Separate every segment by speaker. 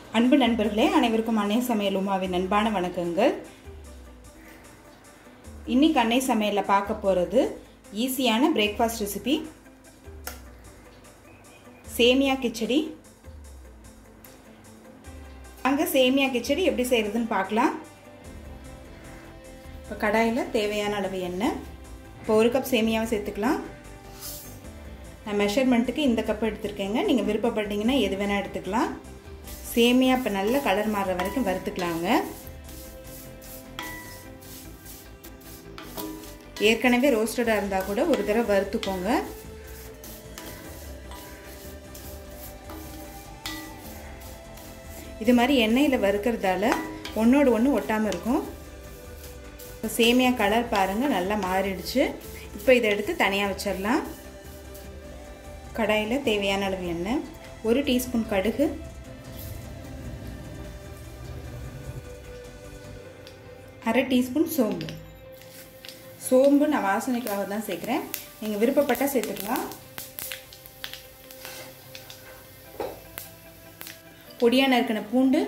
Speaker 1: அன்பு நண்பர்களே அனைவருக்கும் அன்னை சமையல் உமாவின் அன்பான வணக்கங்கள் இன்னைக்கு அன்னை சமையலில் பார்க்க போகிறது ஈஸியான பிரேக்ஃபாஸ்ட் ரெசிபி சேமியா கிச்சடி அங்கே சேமியா கிச்சடி எப்படி செய்கிறதுன்னு பார்க்கலாம் இப்போ கடாயில் தேவையான அளவு எண்ணெய் இப்போ ஒரு கப் சேமியாவை சேர்த்துக்கலாம் நான் மெஷர்மெண்ட்டுக்கு இந்த கப் எடுத்திருக்கேங்க நீங்கள் விருப்பப்பட்டீங்கன்னா எது வேணால் எடுத்துக்கலாம் சேமியா இப்போ நல்ல கலர் மாறுற வரைக்கும் வறுத்துக்கலாங்க ஏற்கனவே ரோஸ்டடாக இருந்தால் கூட ஒரு தடவை வறுத்துக்கோங்க இது மாதிரி எண்ணெயில் வறுக்கிறதால ஒன்றோடு ஒன்று ஒட்டாமல் இருக்கும் இப்போ சேமியா கலர் பாருங்கள் நல்லா மாறிடுச்சு இப்போ இதை எடுத்து தனியாக வச்சிடலாம் கடாயில் தேவையான அளவு எண்ணெய் ஒரு டீஸ்பூன் கடுகு அரை டீஸ்பூன் சோம்பு சோம்பு நான் வாசனைக்காக தான் சேர்க்குறேன் நீங்கள் விருப்பப்பட்டால் சேர்த்துக்கலாம் பொடியாக நறுக்கின பூண்டு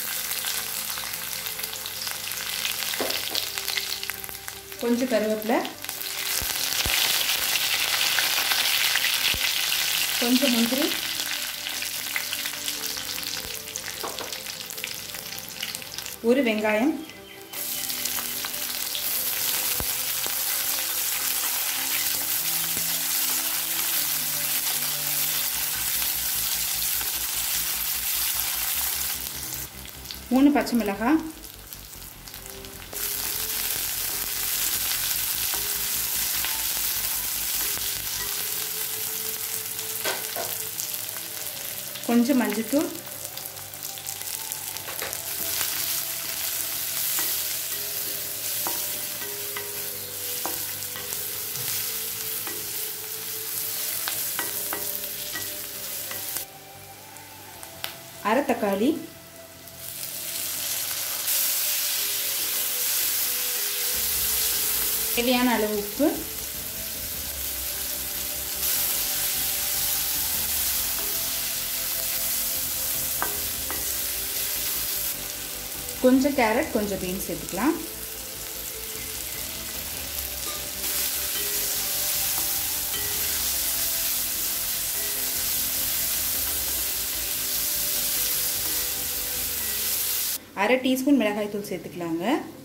Speaker 1: கொஞ்சம் கருவேப்பிலை கொஞ்சம் முந்திரி ஒரு வெங்காயம் மூணு பச்சை மிளகாய் கொஞ்சம் மஞ்சத்தூள் அரை தக்காளி தேவையான அளவு உப்பு கொஞ்சம் கேரட் கொஞ்சம் பீன்ஸ் சேர்த்துக்கலாம் அரை டீஸ்பூன் மிளகாய் தூள் சேர்த்துக்கலாங்க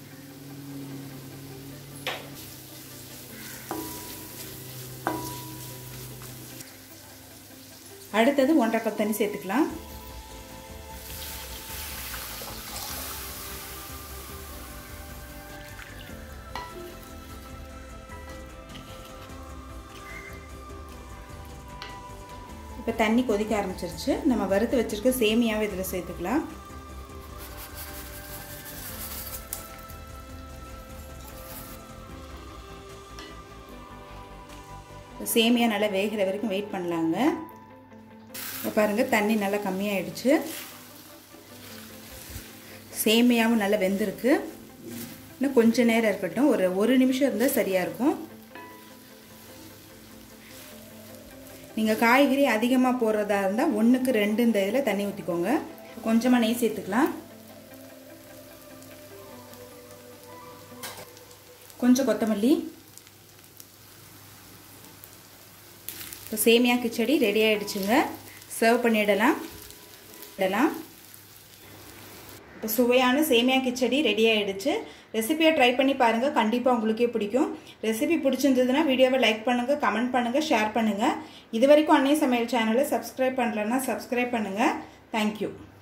Speaker 1: அடுத்தது ஒன்றரை கப் தண்ணி சேர்த்துக்கலாம் இப்போ தண்ணி கொதிக்க ஆரம்பிச்சிருச்சு நம்ம வறுத்து வச்சுருக்க சேமியாவை இதில் சேர்த்துக்கலாம் சேமியா நல்லா வேகிற வரைக்கும் வெயிட் பண்ணலாங்க இப்போ பாருங்கள் தண்ணி நல்லா கம்மியாயிடுச்சு சேமியாவும் நல்லா வெந்திருக்கு இன்னும் கொஞ்சம் நேரம் இருக்கட்டும் ஒரு ஒரு நிமிஷம் இருந்தால் சரியாக இருக்கும் நீங்கள் காய்கறி அதிகமாக போடுறதா இருந்தால் ஒன்றுக்கு ரெண்டு இந்த இதில் தண்ணி ஊற்றிக்கோங்க கொஞ்சமாக நெய் சேர்த்துக்கலாம் கொஞ்சம் கொத்தமல்லி இப்போ சேமியா கிச்சடி ரெடி ஆகிடுச்சுங்க சர்வ் பண்ணிடலாம் இடலாம் இப்போ சுவையான சேமியா கிச்சடி ரெடி ஆகிடுச்சு ரெசிபியை ட்ரை பண்ணி பாருங்கள் கண்டிப்பாக உங்களுக்கே பிடிக்கும் ரெசிபி பிடிச்சிருந்ததுன்னா வீடியோவை லைக் பண்ணுங்கள் கமெண்ட் பண்ணுங்கள் ஷேர் பண்ணுங்கள் இது வரைக்கும் அன்னை சமையல் சேனலை சப்ஸ்கிரைப் பண்ணலன்னா சப்ஸ்கிரைப் பண்ணுங்கள் தேங்க்யூ